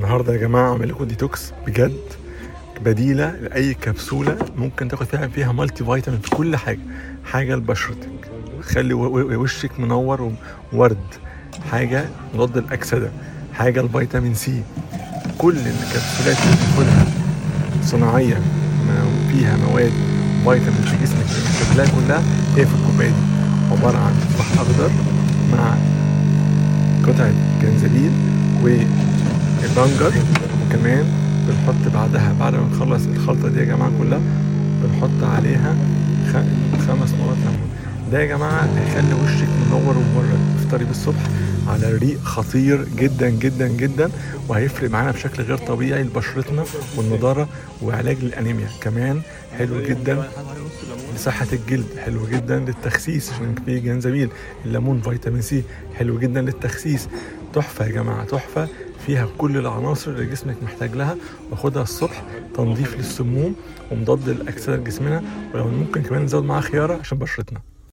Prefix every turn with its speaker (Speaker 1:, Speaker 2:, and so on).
Speaker 1: النهارده يا جماعه اعمل لكم ديتوكس بجد بديله لاي كبسوله ممكن تاخد فيها فيها مالتي فيتامين في كل حاجه حاجه لبشرتك خلي و- و- وشك منور وورد حاجه مضاد الاكسده حاجه الفيتامين سي كل الكبسولات اللي بتاخدها صناعيه ما فيها مواد فيتامين في جسمك اللي محتاج لها كلها هي في الكوبايه دي عباره عن تفاح اخضر مع قطعه جنزبيل والبنجر وكمان بنحط بعدها بعد ما نخلص الخلطه دي يا جماعه كلها بنحط عليها خ- خمس نقط ليمون ده يا جماعه هيخلي وشك منور ومورد تفطري بالصبح على ريق خطير جدا جدا جدا وهيفرق معانا بشكل غير طبيعي لبشرتنا والنضاره وعلاج للانيميا كمان حلو جدا لصحة الجلد حلو جدا للتخسيس عشان فيه جنزبيل الليمون فيتامين سي حلو جدا للتخسيس تحفة يا جماعة تحفة فيها كل العناصر اللي جسمك محتاج لها واخدها الصبح تنظيف للسموم ومضاد للأكسدة لجسمنا ولو ممكن كمان نزود معاها خيارة عشان بشرتنا